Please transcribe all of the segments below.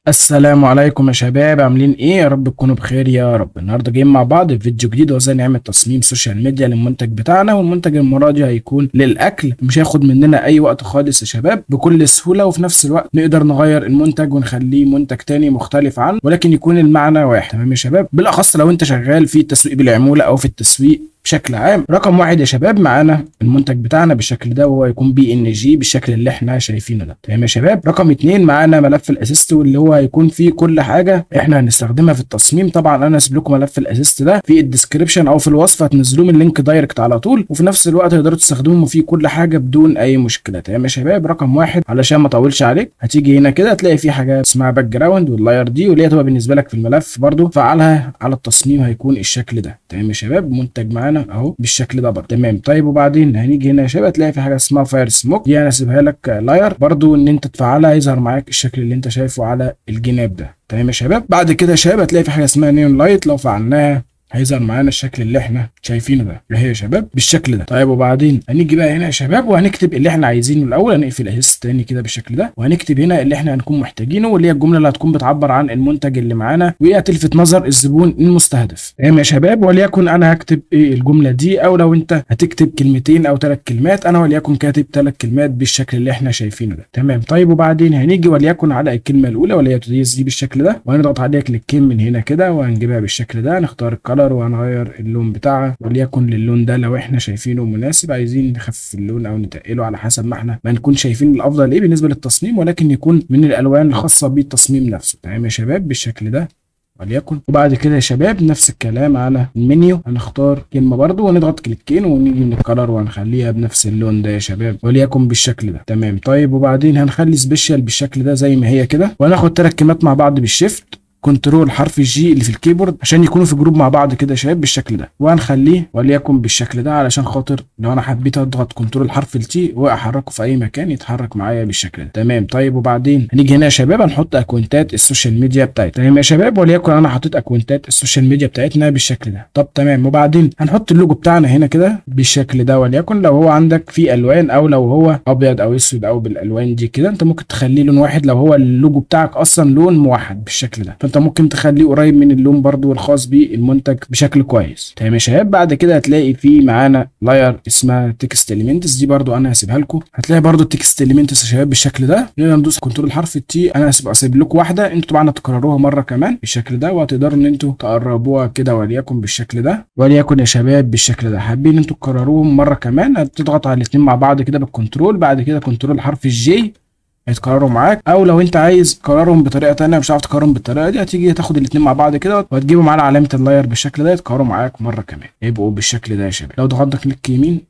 السلام عليكم يا شباب عاملين ايه يا رب تكونوا بخير يا رب النهارده جايين مع بعض في فيديو جديد وازاي نعمل تصميم سوشيال ميديا للمنتج بتاعنا والمنتج المره دي هيكون للاكل مش هياخد مننا اي وقت خالص يا شباب بكل سهوله وفي نفس الوقت نقدر نغير المنتج ونخليه منتج تاني مختلف عنه ولكن يكون المعنى واحد تمام يا شباب بالاخص لو انت شغال في التسويق بالعموله او في التسويق بشكل عام رقم واحد يا شباب معانا المنتج بتاعنا بالشكل ده وهو يكون بي ان جي بالشكل اللي احنا شايفينه ده تمام يا شباب رقم اتنين معانا ملف الاسيست واللي هو هيكون فيه كل حاجه احنا هنستخدمها في التصميم طبعا انا هسيب لكم ملف الاسيست ده في الديسكربشن او في الوصف هتنزلوه من اللينك دايركت على طول وفي نفس الوقت تقدروا تستخدموا فيه كل حاجه بدون اي مشكله تمام يا شباب رقم واحد علشان ما اطولش عليك هتيجي هنا كده هتلاقي في حاجه اسمها باك جراوند واللاير دي واللي هتبقى بالنسبه لك في الملف برده فعلها على التصميم هيكون الشكل ده تمام يا شباب منتج معانا اهو بالشكل ده برضه تمام طيب وبعدين هنيجي هنا يا شباب تلاقي في حاجه اسمها فاير سموك دي انا هسيبها لك لاير برضو ان انت تفعلها يظهر معاك الشكل اللي انت شايفه على الجناب ده تمام يا شباب بعد كده يا شباب هتلاقي في حاجه اسمها نيون لايت لو فعلناها هيظهر معانا الشكل اللي احنا شايفينه ده اللي هي يا شباب بالشكل ده طيب وبعدين هنيجي بقى هنا يا شباب وهنكتب اللي احنا عايزينه الاول هنقفل اهس تاني كده بالشكل ده وهنكتب هنا اللي احنا هنكون محتاجينه واللي هي الجمله اللي هتكون بتعبر عن المنتج اللي معانا وهي تلفت نظر الزبون المستهدف تمام يا شباب وليكن انا هكتب ايه الجمله دي او لو انت هتكتب كلمتين او ثلاث كلمات انا وليكن كاتب ثلاث كلمات بالشكل اللي احنا شايفينه ده تمام طيب وبعدين هنيجي وليكن على الكلمه الاولى واللي هي تديز دي بالشكل ده وهنضغط عليها كليكين من هنا كده وهنجيبها بالشكل ده نختار الكلر وهنغير اللون بتاعها وليكن للون ده لو احنا شايفينه مناسب عايزين نخفف اللون او نتقله على حسب ما احنا ما نكون شايفين الافضل ايه بالنسبه للتصميم ولكن يكون من الالوان الخاصه بالتصميم نفسه تمام يا شباب بالشكل ده وليكن وبعد كده يا شباب نفس الكلام على المنيو هنختار كلمه برضو ونضغط كليكين ونيجي من الكلر وهنخليها بنفس اللون ده يا شباب وليكن بالشكل ده تمام طيب وبعدين هنخلي سبيشال بالشكل ده زي ما هي كده وهناخد ثلاث كلمات مع بعض بالشيفت كنترول حرف الجي اللي في الكيبورد عشان يكونوا في جروب مع بعض كده يا شباب بالشكل ده وهنخليه وليكن بالشكل ده علشان خاطر لو انا حبيت اضغط كنترول حرف التي واحركه في اي مكان يتحرك معايا بالشكل ده تمام طيب وبعدين هنيجي هنا يا شباب هنحط اكونتات السوشيال ميديا بتاعتنا تمام يا شباب وليكن انا حطيت اكونتات السوشيال ميديا بتاعتنا بالشكل ده طب تمام وبعدين هنحط اللوجو بتاعنا هنا كده بالشكل ده وليكن لو هو عندك فيه الوان او لو هو ابيض او اسود او بالالوان دي كده انت ممكن تخليه لون واحد لو هو اللوجو بتاعك اصلا لون موحد بالشكل ده فانت ممكن تخليه قريب من اللون برضو الخاص بالمنتج بشكل كويس تمام يا شباب بعد كده هتلاقي في معانا لاير اسمها تكست اليمنتس دي برضو انا هسيبها لكم هتلاقي برضو التكست اليمنتس يا شباب بالشكل ده نقدر ندوس كنترول حرف التي انا هسيب اسيب لكم واحده انتوا طبعا هتكرروها مره كمان بالشكل ده وهتقدروا ان انتوا تقربوها كده وليكن بالشكل ده وليكن يا شباب بالشكل ده حابين انتوا تكرروهم مره كمان هتضغط على الاثنين مع بعض كده بالكنترول بعد كده كنترول حرف الجي هيتكرروا معاك او لو انت عايز تكررهم بطريقه تانية مش عارف تكررهم بالطريقه دي هتيجي تاخد الاثنين مع بعض كده وهتجيبهم على علامه اللاير بالشكل ده يتكرروا معاك مره كمان يبقوا بالشكل ده يا شباب لو ضغطنا كليك يمين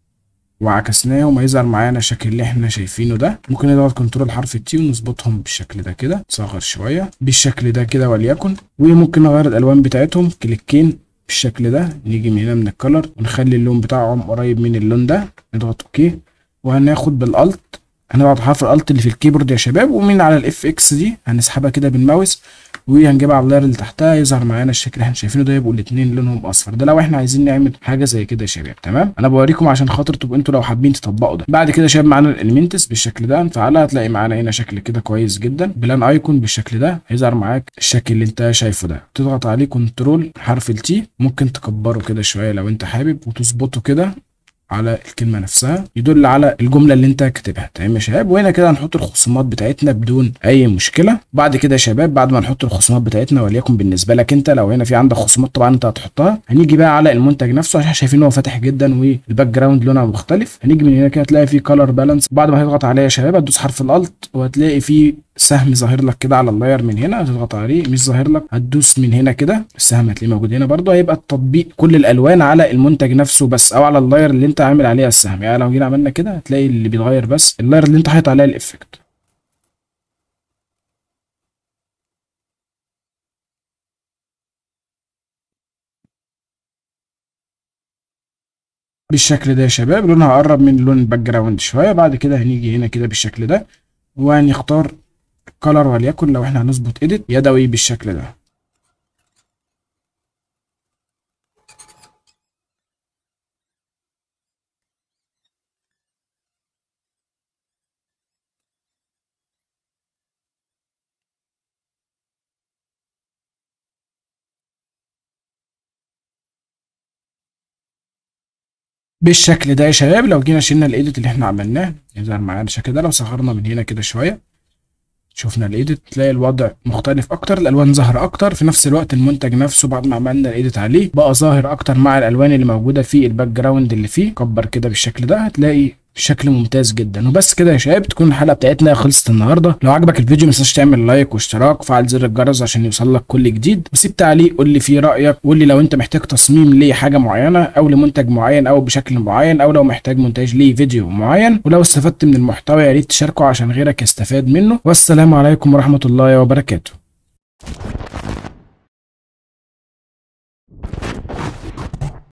وعكسناهم هيظهر معانا الشكل اللي احنا شايفينه ده ممكن نضغط كنترول حرف التي ونظبطهم بالشكل ده كده نصغر شويه بالشكل ده كده وليكن وممكن نغير الالوان بتاعتهم كليكين بالشكل ده نيجي من هنا من الكلر ونخلي اللون بتاعهم قريب من اللون ده نضغط اوكي وهناخد بالالت هنضغط حرف الالت اللي في الكيبورد يا شباب ومن على الاف اكس دي هنسحبها كده بالماوس وهنجيبها على اللاير اللي تحتها يظهر معانا الشكل اللي احنا شايفينه ده يبقوا الاثنين لونهم اصفر ده لو احنا عايزين نعمل حاجه زي كده يا شباب تمام انا بوريكم عشان خاطر تبقوا انتوا لو حابين تطبقوا ده بعد كده يا شباب معانا الاليمنتس بالشكل ده نفعلها هتلاقي معانا هنا شكل كده كويس جدا بلان ايكون بالشكل ده هيظهر معاك الشكل اللي انت شايفه ده تضغط عليه كنترول حرف التي ممكن تكبره كده شويه لو انت حابب وتظبطه كده على الكلمة نفسها يدل على الجملة اللي انت كاتبها تمام يا شباب وهنا كده هنحط الخصومات بتاعتنا بدون اي مشكلة بعد كده يا شباب بعد ما نحط الخصومات بتاعتنا وليكن بالنسبة لك انت لو هنا في عندك خصومات طبعا انت هتحطها هنيجي بقى على المنتج نفسه عشان شايفين هو فاتح جدا والباك جراوند لونها مختلف هنيجي من هنا كده تلاقي في كلر بالانس بعد ما هتضغط عليه يا شباب هتدوس حرف الالت وهتلاقي في سهم ظاهر لك كده على اللاير من هنا هتضغط عليه مش ظاهر لك هتدوس من هنا كده السهم هتلاقيه موجود هنا برضه هيبقى التطبيق كل الالوان على المنتج نفسه بس او على اللاير اللي انت عامل عليها السهم يعني لو جينا عملنا كده هتلاقي اللي بيتغير بس اللاير اللي انت حاطط عليها الافكت بالشكل ده يا شباب لونها قرب من لون الباك جراوند شويه بعد كده هنيجي هنا كده بالشكل ده وهنختار كلر وليكن لو احنا هنظبط اديت يدوي بالشكل ده بالشكل ده يا شباب لو جينا شلنا الايديت اللي احنا عملناه يظهر معانا الشكل ده لو صغرنا من هنا كده شويه شفنا الايديت تلاقي الوضع مختلف اكتر الالوان ظاهره اكتر في نفس الوقت المنتج نفسه بعد ما عملنا الايديت عليه بقى ظاهر اكتر مع الالوان اللي موجوده في الباك جراوند اللي فيه كبر كده بالشكل ده هتلاقي بشكل ممتاز جدا وبس كده يا شباب تكون الحلقه بتاعتنا خلصت النهارده لو عجبك الفيديو ما تنساش تعمل لايك واشتراك وفعل زر الجرس عشان يوصل لك كل جديد وسيب تعليق قول لي فيه رايك قول لي لو انت محتاج تصميم لحاجه معينه او لمنتج معين او بشكل معين او لو محتاج مونتاج لفيديو معين ولو استفدت من المحتوى يا ريت تشاركه عشان غيرك يستفاد منه والسلام عليكم ورحمه الله وبركاته